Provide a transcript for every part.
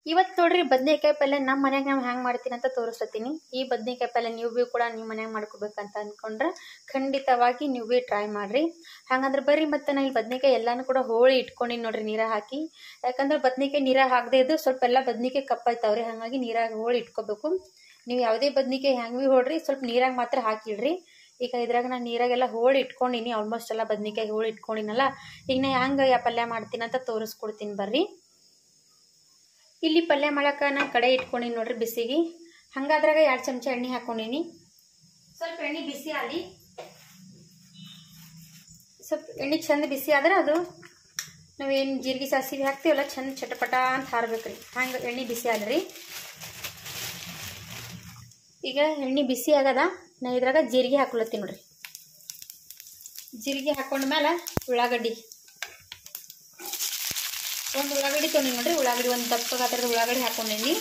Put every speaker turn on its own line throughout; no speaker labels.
ಇವತ್ತು ನೋಡ್ರಿ ಬದ್ನೆಕಾಯಿ ಪಲ್ಯ ನಮ್ಮ ಮನ್ಯಾಗ ನಾವು ಹೆಂಗೆ ಮಾಡ್ತೀನಿ ಅಂತ ತೋರಿಸ್ತೀನಿ ಈ ಬದ್ನೆಕಾಯಿ ಪಲ್ಯ ನೀವು ಭೀ ಕೂಡ ನಿಮ್ಮ ಮನ್ಯಾಗ ಮಾಡ್ಕೋಬೇಕಂತ ಅಂದ್ಕೊಂಡ್ರೆ ಖಂಡಿತವಾಗಿ ನೀವು ಭೀ ಟ್ರೈ ಮಾಡಿರಿ ಹಂಗಂದ್ರೆ ಬರ್ರಿ ಮತ್ತೆ ನಾನು ಈ ಬದ್ನೆಕಾಯಿ ಎಲ್ಲಾನು ಕೂಡ ಹೋಳಿ ಇಟ್ಕೊಂಡಿನಿ ನೋಡ್ರಿ ನೀರಾಗ ಹಾಕಿ ಯಾಕಂದ್ರೆ ಬದ್ನೆಕಾಯಿ ನೀರಾಗ ಹಾಕದೇ ಇದ್ದು ಸ್ವಲ್ಪ ಎಲ್ಲ ಬದ್ನೆಕಾಯಿ ಕಪ್ಪಾಯ್ತಾವ್ರಿ ಹಾಗಾಗಿ ನೀರಾಗ ಹೋಳಿ ಇಟ್ಕೋಬೇಕು ನೀವು ಯಾವುದೇ ಬದ್ನೆಕಾಯಿ ಹೆಂಗೆ ಭೀ ಹೊಡ್ರಿ ಸ್ವಲ್ಪ ನೀರಾಗ ಮಾತ್ರ ಹಾಕಿಡ್ರಿ ಈಗ ಇದ್ರಾಗ ನಾನು ನೀರಾಗೆಲ್ಲ ಹೋಳಿ ಇಟ್ಕೊಂಡಿನಿ ಆಲ್ಮೋಸ್ಟ್ ಎಲ್ಲ ಬದ್ನೆಕಾಯಿ ಹೋಳಿ ಇಟ್ಕೊಂಡಿನಲ್ಲ ಈಗ ನಾ ಹೆಂಗೆ ಯಾ ಪಲ್ಯ ಮಾಡ್ತೀನಿ ಅಂತ ತೋರಿಸ್ಕೊಡ್ತೀನಿ ಬರ್ರಿ ಇಲ್ಲಿ ಪಲ್ಯ ಮಾಡಕ್ಕೆ ನಾನು ಕಡೆ ಇಟ್ಕೊಂಡಿನಿ ನೋಡ್ರಿ ಬಿಸಿಗೆ ಹಂಗಾದ್ರಾಗ ಎರಡು ಚಮಚ ಎಣ್ಣೆ ಹಾಕೊಂಡಿನಿ ಸ್ವಲ್ಪ ಎಣ್ಣೆ ಬಿಸಿ ಆಲಿ ಸ್ವಲ್ಪ ಎಣ್ಣೆ ಚಂದ ಬಿಸಿ ಆದ್ರೆ ಅದು ನಾವೇನು ಜೀರಿಗೆ ಸಾಸಿವೆ ಹಾಕ್ತೀವಲ್ಲ ಚಂದ ಚಟಪಟ ಅಂತ ಹಾರ್ಬೇಕ್ರಿ ಹಂಗೆ ಎಣ್ಣೆ ಬಿಸಿ ಆದ್ರಿ ಈಗ ಎಣ್ಣೆ ಬಿಸಿ ಆಗದ ನಾ ಇದ್ರಾಗ ಜೀರಿಗೆ ಹಾಕೊಳತ್ತೀನಿ ನೋಡ್ರಿ ಜೀರಿಗೆ ಹಾಕೊಂಡ್ಮೇಲೆ ಉಳ್ಳಾಗಡ್ಡಿ ಒಂದು ಉಳ್ಳಾಗಡ್ಡಿ ತೊಗೊಂಡಿ ನೋಡ್ರಿ ಉಳ್ಳಾಗಡ್ಡಿ ಒಂದು ದಪ್ಪ ಗಾತ್ರದ ಉಳ್ಳಾಗಡ್ಡಿ ಹಾಕೊಂಡೀನಿ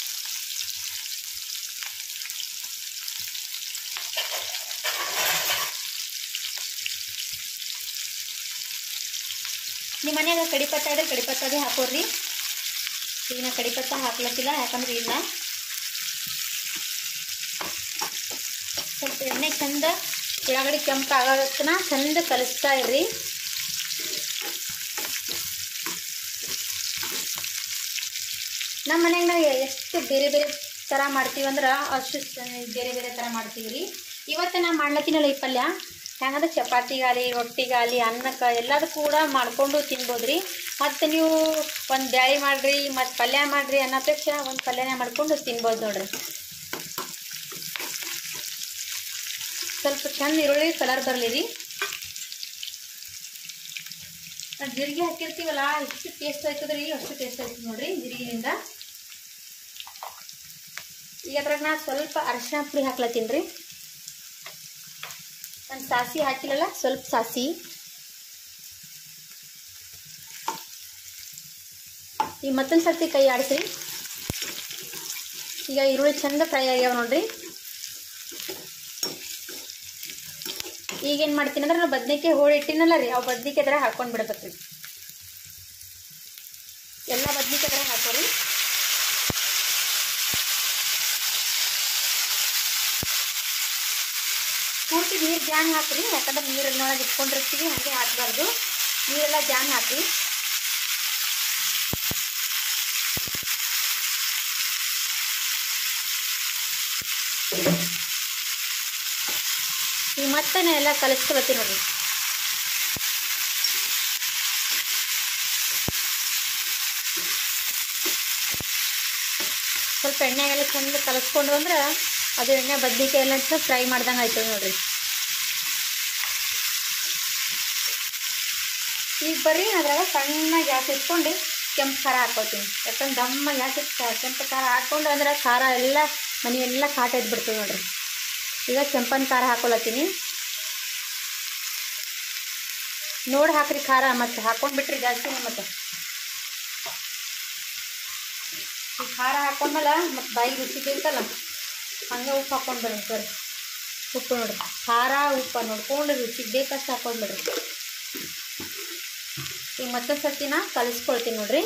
ನಿಮ್ಮ ಮನ್ಯಾಗ ಕಡಿಪತ್ತ ಇದ್ರೆ ಕಡಿಪತ್ತದೇ ಹಾಕೋರಿ ಈಗ ನಾ ಕಡಿಪತ್ತ ಹಾಕ್ಲತ್ತಿಲ್ಲ ಯಾಕಂದ್ರೆ ಇಲ್ಲ ಸ್ವಲ್ಪ ಎಣ್ಣೆ ಚಂದ ಉಳ್ಳಾಗಡ್ಡಿ ಕೆಂಪು ಆಗೋದಕ್ಕನ ಚಂದ ಕಲಿಸ್ತಾ ಇರ್ರಿ ನಮ್ಮ ಮನ್ಯಾಗ ನಾವು ಎಷ್ಟು ಬೇರೆ ಬೇರೆ ಥರ ಮಾಡ್ತೀವಿ ಅಂದ್ರೆ ಅಷ್ಟು ಬೇರೆ ಬೇರೆ ಥರ ಮಾಡ್ತೀವಿ ರೀ ಇವತ್ತು ನಾ ಮಾಡ್ಲತ್ತೀನಲ್ಲ ಈ ಪಲ್ಯ ಹೆಂಗಂದ್ರೆ ಚಪಾತಿಗಾಲಿ ರೊಟ್ಟಿಗಾಲಿ ಅನ್ನಕ್ಕೆ ಎಲ್ಲದಕ್ಕೂ ಕೂಡ ಮಾಡ್ಕೊಂಡು ತಿನ್ಬೋದು ರೀ ಮತ್ತು ನೀವು ಒಂದು ಬ್ಯಾಳಿ ಮಾಡಿರಿ ಮತ್ತು ಪಲ್ಯ ಮಾಡಿರಿ ಅನ್ನೋಪೇಕ್ಷ ಒಂದು ಪಲ್ಯನೇ ಮಾಡ್ಕೊಂಡು ತಿನ್ಬೋದು ನೋಡ್ರಿ ಸ್ವಲ್ಪ ಚಂದ ಈರುಳ್ಳಿ ಕಲರ್ ಬರಲಿ ರೀ ಜೀರಿಗೆ ಹಾಕಿರ್ತೀವಲ್ಲ ಎಷ್ಟು ಟೇಸ್ಟ್ ಆಯ್ತದ ರೀ ಅಷ್ಟು ಟೇಸ್ಟ್ ಆಯ್ತದ ನೋಡ್ರಿ ಜೀರಿಗೆಯಿಂದ ಈಗ ಅದ್ರಾಗ ನಾ ಸ್ವಲ್ಪ ಅರಿಶಿನ ಪುಡಿ ಹಾಕ್ಲತ್ತೀನಿ ರೀ ನಾನು ಸಾಸಿ ಹಾಕಿಲ್ಲಲ್ಲ ಸ್ವಲ್ಪ ಸಾಸಿ ಈಗ ಮತ್ತೊಂದು ಸರ್ತಿ ಕೈ ಆಡಿಸ್ರಿ ಈಗ ಈರುಳ್ಳಿ ಚಂದ ಫ್ರೈ ಆಗ್ಯಾವ ನೋಡ್ರಿ ಈಗೇನು ಮಾಡ್ತೀನಿ ಅಂದ್ರೆ ನಾವು ಬದ್ನಿಕಾಯಿ ಹೋಳಿ ಇಟ್ಟಿನಲ್ಲ ರೀ ಅವು ಬದ್ನಿಕಾಯಿ ಥರ ಹಾಕೊಂಡು ಬಿಡ್ಬೇಕು ರೀ ಎಲ್ಲ ಬದ್ನಿಕಾಯಿ ಥರ ಹಾಕೋರಿ ಪೂರ್ತಿ ನೀರು ಜಾನ್ ಹಾಕ್ರಿ ಯಾಕಂದ್ರೆ ನೀರನ್ನೊಳಗೆ ಇಟ್ಕೊಂಡಿರ್ತೀವಿ ಹಾಗೆ ಹಾಕಬಾರ್ದು ನೀರೆಲ್ಲ ಜಾನ್ ಹಾಕಿ ಈಗ ಮತ್ತೆ ನಾ ಎಲ್ಲ ಕಲಿಸ್ಕೊಳತ್ತೀನಿ ನೋಡ್ರಿ ಸ್ವಲ್ಪ ಎಣ್ಣೆಗೆಲ್ಲ ಚಂದ ಕಲಿಸ್ಕೊಂಡು ಅಂದ್ರೆ ಅದು ಎಣ್ಣೆ ಬದ್ನಿಕಾಯಿ ಎಲ್ಲ ಚಂದ ಫ್ರೈ ಮಾಡ್ದಂಗೆ ಆಯ್ತದೆ ನೋಡ್ರಿ ಈಗ ಬರ್ರಿ ಅದ್ರಾಗ ಸಣ್ಣ ಗ್ಯಾಸ್ ಇಟ್ಕೊಂಡು ಕೆಂಪು ಖಾರ ಹಾಕೋತೀನಿ ಯಾಕಂದ್ರೆ ದಮ್ಮ ಗ್ಯಾಸ್ ಇಟ್ಟು ಕೆಂಪು ಖಾರ ಹಾಕ್ಕೊಂಡು ಅಂದ್ರೆ ಖಾರ ಎಲ್ಲ ಮನೆ ಎಲ್ಲ ಕಾಟ ಇದ್ಬಿಡ್ತದೆ ನೋಡ್ರಿ ಈಗ ಕೆಂಪನ ಖಾರ ಹಾಕೊಳತ್ತೀನಿ ನೋಡಿ ಹಾಕ್ರಿ ಖಾರ ಮತ್ತೆ ಹಾಕೊಂಡು ಬಿಟ್ರಿ ಜಾಸ್ತಿನೇ ಮತ್ತೆ ಈ ಖಾರ ಹಾಕೊಂಡ್ಮೇಲೆ ಮತ್ತೆ ಬಾಯಿಗೆ ರುಚಿ ಬೇಕಲ್ಲ ಹಂಗೆ ಉಪ್ಪು ಹಾಕೊಂಡು ಬಿಡ್ರಿ ಸರ್ ಉಪ್ಪು ನೋಡ್ರಿ ಖಾರ ಉಪ್ಪು ನೋಡ್ಕೊಂಡು ರುಚಿಗೆ ಬೇಕಷ್ಟು ಹಾಕೊಂಡ್ಬಿಡ್ರಿ ಈಗ ಮತ್ತೊಂದು ಸರ್ತಿನ ಕಲಿಸ್ಕೊಳ್ತೀನಿ ನೋಡ್ರಿ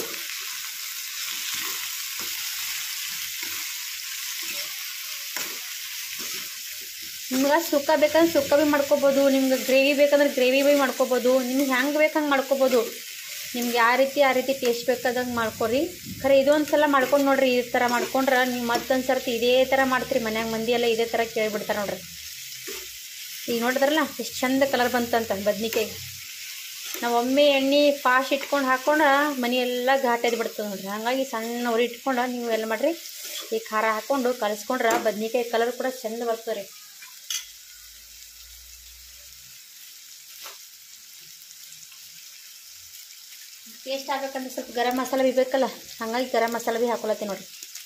ನಿಮ್ಗೆ ಸುಕ್ಕ ಬೇಕಂದ್ರೆ ಸುಕ್ಕ ಭೀ ಮಾಡ್ಕೋಬೋದು ನಿಮ್ಗೆ ಗ್ರೇವಿ ಬೇಕಂದ್ರೆ ಗ್ರೇವಿ ಭೀ ಮಾಡ್ಕೋಬೋದು ನಿಮ್ಗೆ ಹೆಂಗೆ ಬೇಕು ಹಂಗೆ ಮಾಡ್ಕೋಬೋದು ನಿಮ್ಗೆ ಯಾವ ರೀತಿ ಆ ರೀತಿ ಟೇಸ್ಟ್ ಬೇಕಾದಂಗೆ ಮಾಡ್ಕೊರಿ ಖರೆ ಇದೊಂದು ಸಲ ಮಾಡ್ಕೊಂಡು ನೋಡ್ರಿ ಈ ಥರ ಮಾಡ್ಕೊಂಡ್ರೆ ನೀವು ಮತ್ತೊಂದು ಸರ್ತಿ ಇದೇ ಥರ ಮಾಡ್ತೀರಿ ಮನ್ಯಾಗ ಮಂದಿ ಎಲ್ಲ ಇದೇ ಥರ ಕೇಳಿಬಿಡ್ತಾರೆ ನೋಡ್ರಿ ಈಗ ನೋಡಿದ್ರಲ್ಲ ಎಷ್ಟು ಚಂದ ಕಲರ್ ಬಂತಂತ ಬದ್ನಿಕಾಯಿ ನಾವು ಒಮ್ಮೆ ಎಣ್ಣೆ ಫಾಸ್ಟ್ ಇಟ್ಕೊಂಡು ಹಾಕೊಂಡ್ರೆ ಮನೆ ಎಲ್ಲ ಘಾಟ್ ಎದ್ದು ಬಿಡ್ತದೆ ನೋಡ್ರಿ ಹಾಗಾಗಿ ಸಣ್ಣ ಉರಿ ಇಟ್ಕೊಂಡು ನೀವು ಎಲ್ಲ ಮಾಡಿರಿ ಈ ಖಾರ ಹಾಕ್ಕೊಂಡು ಕಲಿಸ್ಕೊಂಡ್ರೆ ಬದ್ನಿಕಾಯಿ ಕಲರ್ ಕೂಡ ಚಂದ ಬರ್ತದೆ ರೀ ಟೇಸ್ಟ್ ಆಗ್ಬೇಕಂದ್ರೆ ಸ್ವಲ್ಪ ಗರಂ ಮಸಾಲ ಭೀ ಬೇಕಲ್ಲ ಹಾಗಾಗಿ ಗರಂ ಮಸಾಲ ಭೀ ಹಾಕೊಳತ್ತೀನಿ ನೋಡಿರಿ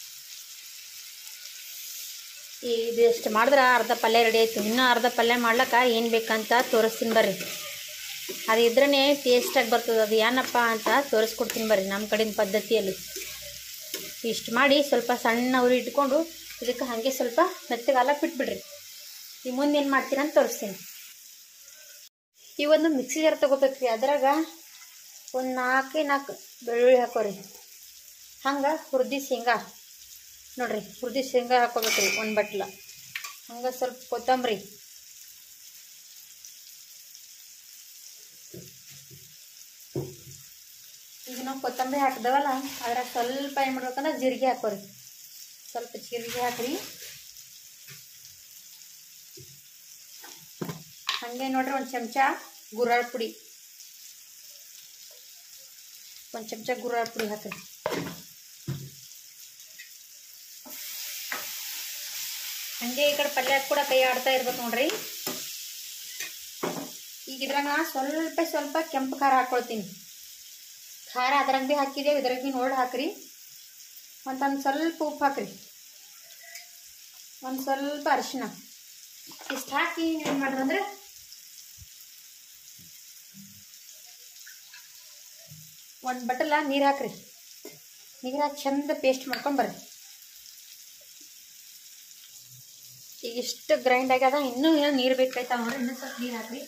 ಇದು ಎಷ್ಟು ಮಾಡಿದ್ರೆ ಅರ್ಧ ಪಲ್ಯ ರೆಡಿ ಆಯಿತು ಇನ್ನೂ ಅರ್ಧ ಪಲ್ಯ ಮಾಡ್ಲಿಕ್ಕೆ ಏನು ಬೇಕಂತ ತೋರಿಸ್ತೀನಿ ಬರ್ರಿ ಅದು ಇದ್ರೇ ಟೇಸ್ಟಾಗಿ ಬರ್ತದೆ ಅದು ಏನಪ್ಪ ಅಂತ ತೋರಿಸ್ಕೊಡ್ತೀನಿ ಬರ್ರಿ ನಮ್ಮ ಕಡೆಯ ಪದ್ಧತಿಯಲ್ಲಿ ಇಷ್ಟು ಮಾಡಿ ಸ್ವಲ್ಪ ಸಣ್ಣ ಉರಿ ಇಟ್ಕೊಂಡು ಇದಕ್ಕೆ ಹಾಗೆ ಸ್ವಲ್ಪ ಮೆತ್ತಗೆ ಹಾಲಕ್ಕೆ ಬಿಟ್ಬಿಡ್ರಿ ಈ ಮುಂದೆ ಏನು ಮಾಡ್ತೀನಿ ಅಂತ ತೋರಿಸ್ತೀನಿ ಈ ಒಂದು ಮಿಕ್ಸಿ ಜಾರ್ ತೊಗೋಬೇಕ್ರಿ ಅದ್ರಾಗ ಒಂದು ನಾಲ್ಕೇ ನಾಲ್ಕು ಬೆಳ್ಳುಳ್ಳಿ ಹಾಕೋರಿ ಹಂಗೆ ಹುರಿದಿ ಶೇಂಗಾ ನೋಡ್ರಿ ಹುರಿದಿ ಶೇಂಗಾ ಹಾಕೋಬೇಕ್ರಿ ಒಂದು ಬಟ್ಲ ಹಂಗೆ ಸ್ವಲ್ಪ ಕೊತ್ತಂಬರಿ ಈಗ ನಾವು ಕೊತ್ತಂಬರಿ ಹಾಕಿದವಲ್ಲ ಅದ್ರಾಗ ಸ್ವಲ್ಪ ಏನು ಮಾಡ್ಬೇಕಂದ್ರೆ ಜೀರಿಗೆ ಹಾಕೋರಿ ಸ್ವಲ್ಪ ಜೀರಿಗೆ ಹಾಕ್ರಿ ಹಾಗೆ ನೋಡ್ರಿ ಒಂದು ಚಮಚ ಗುರಾಳ್ ಪುಡಿ ಒಂದು ಚಮಚ ಗುರಾಳ್ ಪುಡಿ ಹಾಕ್ರಿ ಹಂಗೆ ಈ ಕಡೆ ಪಲ್ಯ ಕೂಡ ಕೈ ಆಡ್ತಾ ಇರ್ಬೇಕು ನೋಡ್ರಿ ಈಗ ಇದ್ರಾಗ ಸ್ವಲ್ಪ ಸ್ವಲ್ಪ ಕೆಂಪು ಖಾರ ಹಾಕೊಳ್ತೀನಿ ಖಾರ ಅದ್ರಾಗ ಭೀ ಹಾಕಿದ್ದೇವೆ ಇದ್ರಾಗ ಭೀ ನೋಡಿ ಹಾಕ್ರಿ ಒಂದು ಸ್ವಲ್ಪ ಉಪ್ಪು ಹಾಕ್ರಿ ಒಂದು ಸ್ವಲ್ಪ ಅರಿಶಿನ ಇಷ್ಟು ಹಾಕಿ ಏನು ಮಾಡ್ರಿ ಅಂದ್ರೆ ಒಂದು ಬಟ್ಟಲ ನೀರು ಹಾಕ್ರಿ ನೀರು ಹಾಕಿ ಚಂದ ಪೇಸ್ಟ್ ಮಾಡ್ಕೊಂಡು ಬರ್ರಿ ಈಗ ಇಷ್ಟು ಗ್ರೈಂಡ್ ಆಗ್ಯದ ಇನ್ನೂ ಏನೋ ನೀರು ಬೇಕಾಯ್ತಾವ ನೋಡ್ರಿ ಇನ್ನೂ ಸ್ವಲ್ಪ ನೀರು ಹಾಕ್ರಿ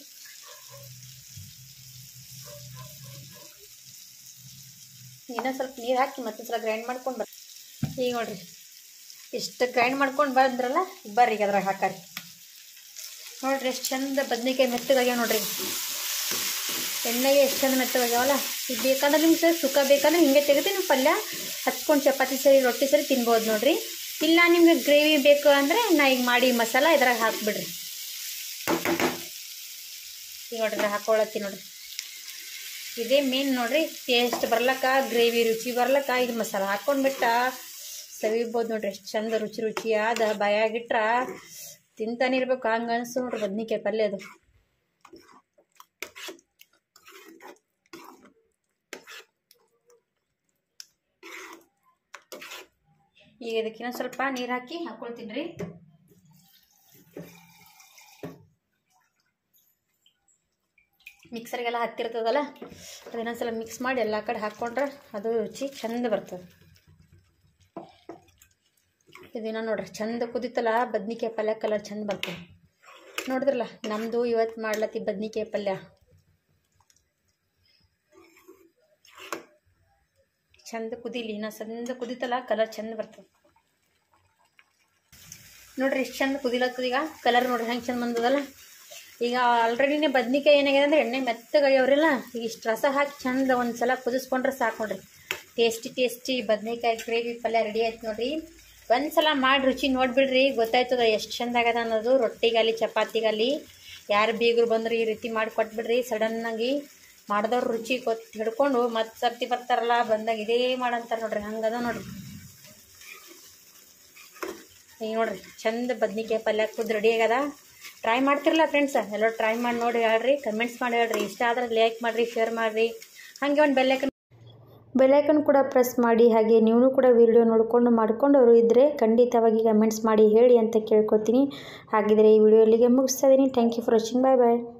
ಇನ್ನೂ ಸ್ವಲ್ಪ ನೀರು ಹಾಕಿ ಮತ್ತೆ ಸಲ ಗ್ರೈಂಡ್ ಮಾಡ್ಕೊಂಡು ಬರ್ರಿ ಈಗ ನೋಡ್ರಿ ಇಷ್ಟು ಗ್ರೈಂಡ್ ಮಾಡ್ಕೊಂಡು ಬಂದ್ರಲ್ಲ ಬರ್ರಿ ಈಗ ಅದ್ರಾಗ ಹಾಕಾರಿ ನೋಡ್ರಿ ಎಷ್ಟು ಚಂದ ಬದ್ನಿಕಾಯಿ ಮೆತ್ತಗಾಗ್ಯಾವ ನೋಡ್ರಿ ಎಣ್ಣೆಗೆ ಎಷ್ಟು ಚಂದ ಮೆತ್ತಗಾಗ್ಯಾವಲ್ಲ ಇದು ಬೇಕಂದ್ರೆ ನಿಮ್ಗೆ ಸರ್ ಸುಕ್ಕ ಬೇಕಂದ್ರೆ ಹಿಂಗೆ ತೆಗೆದು ನೀವು ಪಲ್ಯ ಹಚ್ಕೊಂಡು ಚಪಾತಿ ಸರಿ ರೊಟ್ಟಿ ಸರಿ ತಿನ್ಬೋದು ನೋಡ್ರಿ ಇಲ್ಲ ನಿಮ್ಗೆ ಗ್ರೇವಿ ಬೇಕು ಅಂದರೆ ನಾ ಈಗ ಮಾಡಿ ಮಸಾಲ ಇದ್ರಾಗ ಹಾಕ್ಬಿಡ್ರಿ ಈಗ ನೋಡ್ರಿ ಹಾಕೊಳ್ಳತ್ತಿ ನೋಡ್ರಿ ಇದೇ ಮೇನ್ ನೋಡ್ರಿ ಟೇಸ್ಟ್ ಬರ್ಲಕ್ಕ ಗ್ರೇವಿ ರುಚಿ ಬರ್ಲಕ್ಕ ಇದು ಮಸಾಲ ಹಾಕ್ಕೊಂಡ್ಬಿಟ್ಟ ಸವಿಬೋದು ನೋಡ್ರಿ ಎಷ್ಟು ಚಂದ ರುಚಿ ರುಚಿಯಾದ ಬಾಯಾಗಿಟ್ರ ತಿಂತಾನೆ ಇರ್ಬೇಕು ಹಂಗೆ ಅನಿಸ್ತು ನೋಡ್ರಿ ಬದ್ನಿಕಾಯಿ ಪಲ್ಯ ಅದು ಈಗ ಇದಕ್ಕಿನ್ನ ಸ್ವಲ್ಪ ನೀರು ಹಾಕಿ ಹಾಕ್ಕೊಳ್ತೀನಿ ರೀ ಮಿಕ್ಸರ್ಗೆಲ್ಲ ಹತ್ತಿರ್ತದಲ್ಲ ಅದನ್ನೊಂದ್ಸಲ ಮಿಕ್ಸ್ ಮಾಡಿ ಎಲ್ಲ ಕಡೆ ಹಾಕ್ಕೊಂಡ್ರೆ ಅದು ರುಚಿ ಚಂದ ಬರ್ತದೆ ಇದನ್ನ ನೋಡ್ರಿ ಚಂದ ಕುದಿತಲ್ಲ ಬದ್ನಿಕಾಯಿ ಪಲ್ಯ ಕಲರ್ ಚಂದ ಬರ್ತದೆ ನೋಡಿದ್ರಲ್ಲ ನಮ್ಮದು ಇವತ್ತು ಮಾಡ್ಲತ್ತಿ ಬದ್ನಿಕಾಯಿ ಪಲ್ಯ ಚಂದ ಕುದಿಲಿ ಇನ್ನ ಚಂದ ಕುದಿತಲ್ಲ ಕಲರ್ ಚಂದ ಬರ್ತದೆ ನೋಡ್ರಿ ಎಷ್ಟು ಚಂದ ಕುದಿಲತ್ತದ ಈಗ ಕಲರ್ ನೋಡ್ರಿ ಹೆಂಗೆ ಚಂದ ಬಂದದಲ್ಲ ಈಗ ಆಲ್ರೆಡಿನೇ ಬದ್ನಿಕಾಯಿ ಏನಾಗಿದೆ ಅಂದ್ರೆ ಎಣ್ಣೆ ಮೆತ್ತಗಾಗ್ಯವ್ರಲ್ಲ ಈಗ ಇಷ್ಟು ರಸ ಹಾಕಿ ಚಂದ ಒಂದು ಸಲ ಕುದಿಸ್ಕೊಂಡ್ರೆ ಸಾಕು ನೋಡ್ರಿ ಟೇಸ್ಟಿ ಟೇಸ್ಟಿ ಬದ್ನಿಕಾಯಿ ಗ್ರೇವಿ ಪಲ್ಯ ರೆಡಿ ಆಯ್ತು ನೋಡ್ರಿ ಒಂದು ಸಲ ಮಾಡಿ ರುಚಿ ನೋಡಿಬಿಡ್ರಿ ಗೊತ್ತಾಯ್ತದ ಎಷ್ಟು ಚಂದ ಆಗ್ಯದ ಅನ್ನೋದು ರೊಟ್ಟಿಗಾಲಿ ಚಪಾತಿಗಾಲಿ ಯಾರು ಬೀಗರು ಬಂದ್ರು ಈ ರೀತಿ ಮಾಡಿ ಕೊಟ್ಬಿಡ್ರಿ ಸಡನ್ನಾಗಿ ಮಾಡಿದವ್ರು ರುಚಿ ಗೊತ್ತು ಹಿಡ್ಕೊಂಡು ಮತ್ತೆ ಸರ್ತಿ ಬರ್ತಾರಲ್ಲ ಬಂದಾಗ ಇದೇ ಮಾಡಂತಾರೆ ನೋಡ್ರಿ ಹಂಗದ ನೋಡ್ರಿ ಈಗ ನೋಡ್ರಿ ಚಂದ ಬದ್ನಿಕಾಯಿ ಪಲ್ಯ ಕುದ್ ರೆಡಿ ಆಗ್ಯದ ಟ್ರೈ ಮಾಡ್ತಿರಲ್ಲ ಫ್ರೆಂಡ್ಸ್ ಎಲ್ಲರೂ ಟ್ರೈ ಮಾಡಿ ನೋಡಿ ಹೇಳ್ರಿ ಕಮೆಂಟ್ಸ್ ಮಾಡಿ ಹೇಳ್ರಿ ಇಷ್ಟ ಆದ್ರೆ ಲೈಕ್ ಮಾಡಿರಿ ಶೇರ್ ಮಾಡಿರಿ ಹಾಗೆ ಒಂದು ಬೆಲ್ಲೈಕನ್ ಬೆಲ್ಲೈಕನ್ ಕೂಡ ಪ್ರೆಸ್ ಮಾಡಿ ಹಾಗೆ ನೀವು ಕೂಡ ವಿಡಿಯೋ ನೋಡಿಕೊಂಡು ಮಾಡ್ಕೊಂಡವರು ಇದ್ದರೆ ಖಂಡಿತವಾಗಿ ಕಮೆಂಟ್ಸ್ ಮಾಡಿ ಹೇಳಿ ಅಂತ ಕೇಳ್ಕೊತೀನಿ ಹಾಗಿದ್ರೆ ಈ ವಿಡಿಯೋ ಇಲ್ಲಿಗೆ ಮುಗಿಸ್ತಾ ಇದ್ದೀನಿ thank you for watching bye bye